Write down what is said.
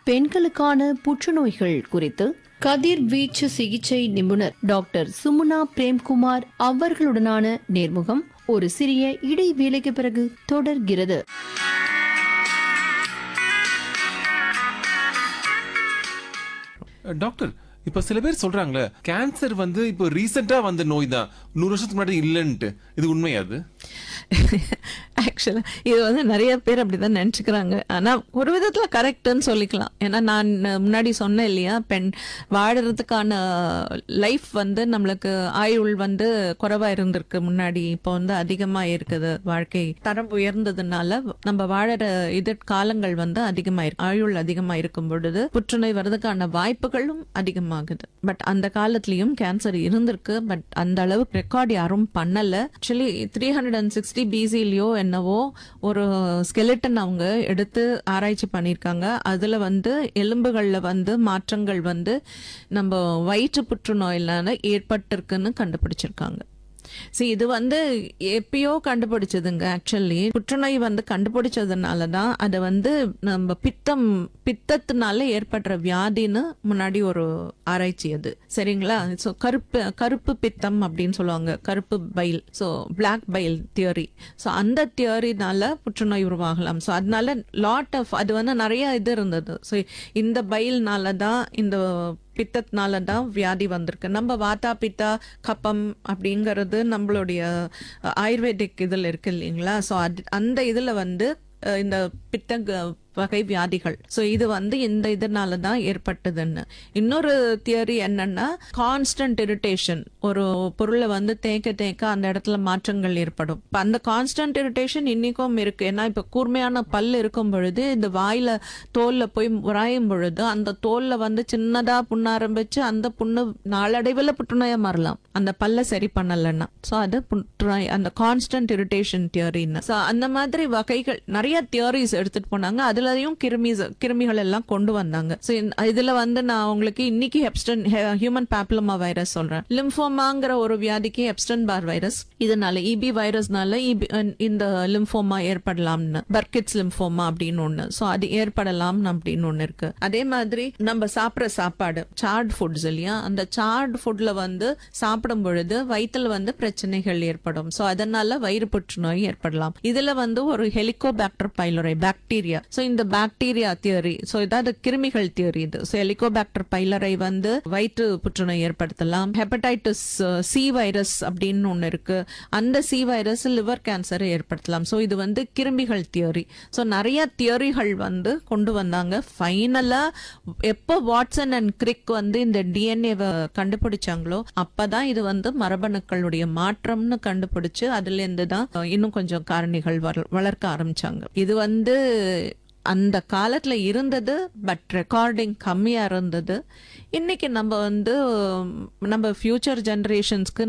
பெண்களுக்கான புற்றுநோய்கள் குறித்து கதிர்வீச்சு சிகிச்சை நிபுணர் டாக்டர் சுமுனா பிரேம்குமார் அவர்களுடனான நேர்முகம் ஒரு சிறிய இடைவேளைக்கு பிறகு தொடர்கிறது டாக்டர் இப்ப சில பேர் சொல்றாங்களே கேன்சர் வந்து இப்போ ரீசெண்டா வந்த நோய் தான் நூறு வருஷத்துக்கு முன்னாடி இல்லைன்ட்டு இது உண்மையா அது ஆக்சுவலா இது வந்து நிறைய பேர் அப்படிதான் நினைச்சுக்கிறாங்க ஆனா ஒரு விதத்துல கரெக்ட்னு சொல்லிக்கலாம் ஏன்னா நான் முன்னாடி சொன்னேன் இல்லையா பெண் வாழறதுக்கான லைஃப் வந்து நம்மளுக்கு ஆயுள் வந்து குறைவா இருந்திருக்கு முன்னாடி இப்போ வந்து அதிகமா இருக்குது வாழ்க்கை தரம் உயர்ந்ததுனால நம்ம வாழற இது காலங்கள் வந்து அதிகமா இருக்கு ஆயுள் அதிகமா இருக்கும் பொழுது புற்றுநோய் வர்றதுக்கான வாய்ப்புகளும் அதிகமாகுது பட் அந்த காலத்திலயும் கேன்சர் இருந்திருக்கு பட் அந்த அளவுக்கு ரெக்கார்ட் யாரும் பண்ணல actually three hundred and sixty பிசிலயோ என்னவோ ஒரு ஸ்கெலிட்டன் அவங்க எடுத்து ஆராய்ச்சி பண்ணியிருக்காங்க அதுல வந்து எலும்புகள்ல வந்து மாற்றங்கள் வந்து நம்ம வயிற்று புற்றுநோயிலான ஏற்பட்டிருக்குன்னு கண்டுபிடிச்சிருக்காங்க see இது வந்து எப்பயோ கண்டுபிடிச்சதுங்க ஆக்சுவலி புற்றுநோய் வந்து கண்டுபிடிச்சதுனால தான் அதை வந்து நம்ம பித்தம் பித்தத்தினால ஏற்படுற வியாதின்னு முன்னாடி ஒரு ஆராய்ச்சி அது சரிங்களா ஸோ கருப்பு கருப்பு பித்தம் அப்படின்னு சொல்லுவாங்க கருப்பு bile so black bile theory so அந்த தியரினால புற்றுநோய் உருவாகலாம் ஸோ அதனால லாட் ஆஃப் அது வந்து நிறைய இது இருந்தது ஸோ இந்த பைல்னால தான் இந்த பித்தத்தினால தான் வியாதி வந்திருக்கு நம்ம வாத்தா பித்தா கப்பம் அப்படிங்கிறது நம்மளுடைய அஹ், ஆயுர்வேதிக் இதில் இருக்கு இல்லைங்களா ஸோ அது அந்த இதில் வந்து அஹ், இந்த பித்த க- வகை வியாதிகள் ஸோ இது வந்து இந்த இதனால தான் ஏற்பட்டதுன்னு இன்னொரு தியரி என்னன்னா கான்ஸ்டன்ட் இரிட்டேஷன் ஒரு பொருளை வந்து தேய்க்க தேய்க்க அந்த இடத்துல மாற்றங்கள் ஏற்படும் இப்ப அந்த கான்ஸ்டன்ட் இரிட்டேஷன் இன்னைக்கும் இருக்கு ஏன்னா இப்ப கூர்மையான பல் இருக்கும் பொழுது இந்த வாயில தோல்ல போய் உராயும் பொழுது அந்த தோல்ல வந்து சின்னதா புண்ண ஆரம்பிச்சு அந்த புண்ணு நாளடைவில் புற்றுநோயா மாறலாம் அந்த பல்ல சரி பண்ணலன்னா ஸோ அது புற்றுநோய் அந்த கான்ஸ்டன்ட் இரிட்டேஷன் தியரின்னு ஸோ அந்த மாதிரி வகைகள் நிறைய தியரிஸ் எடுத்துட்டு போனாங்க அதுலயும் கிருமிஸ் கிருமிகள் எல்லாம் கொண்டு வந்தாங்க ஸோ இதுல வந்து நான் உங்களுக்கு இன்னைக்கு ஹெப்ஸ்டன் ஹியூமன் பேப்லமா வைரஸ் சொல்றேன் லிம்ஃபோமாங்கிற ஒரு வியாதிக்கு ஹெப்ஸ்டன் பார் வைரஸ் இதனால இபி வைரஸ்னால EB இந்த லிம்ஃபோமா ஏற்படலாம்னு பர்கிட்ஸ் லிம்ஃபோமா அப்படின்னு ஒண்ணு ஸோ அது ஏற்படலாம் அப்படின்னு ஒண்ணு இருக்கு அதே மாதிரி நம்ம சாப்பிட்ற சாப்பாடு சார்ட் ஃபுட்ஸ் இல்லையா அந்த சார்ட் ஃபுட்ல வந்து சாப்பிடும் பொழுது வயிற்றுல வந்து பிரச்சனைகள் ஏற்படும் ஸோ அதனால வயிறு புற்றுநோய் ஏற்படலாம் இதுல வந்து ஒரு ஹெலிகோபாக்டர் பைலோரை பாக்டீரியா ஸோ இந்த பாக்டீரியா தியரி ஸோ இதாவது கிருமிகள் தியரி இது ஸோ ஹெலிகோபாக்டர் பைலரை வந்து வயிற்று புற்றுநோய் ஏற்படுத்தலாம் ஹெப்படைட்டிஸ் சி வைரஸ் அப்படின்னு ஒன்று இருக்கு அந்த சி வைரஸ் லிவர் கேன்சரை ஏற்படுத்தலாம் ஸோ இது வந்து கிருமிகள் தியரி ஸோ நிறைய தியரிகள் வந்து கொண்டு வந்தாங்க ஃபைனலா எப்போ வாட்சன் அண்ட் கிரிக் வந்து இந்த டிஎன்ஏவை கண்டுபிடிச்சாங்களோ அப்பதான் இது வந்து மரபணுக்களுடைய மாற்றம்னு கண்டுபிடிச்சு அதுல இருந்து தான் இன்னும் கொஞ்சம் காரணிகள் வள- வளர்க்க ஆரம்பிச்சாங்க இது வந்து அந்த காலத்துல இருந்தது பட் ரெக்கார்டிங் கம்மியா இருந்தது இன்னைக்கு நம்ம வந்து நம்ம ஃபியூச்சர் ஜெனரேஷன்ஸ்க்கு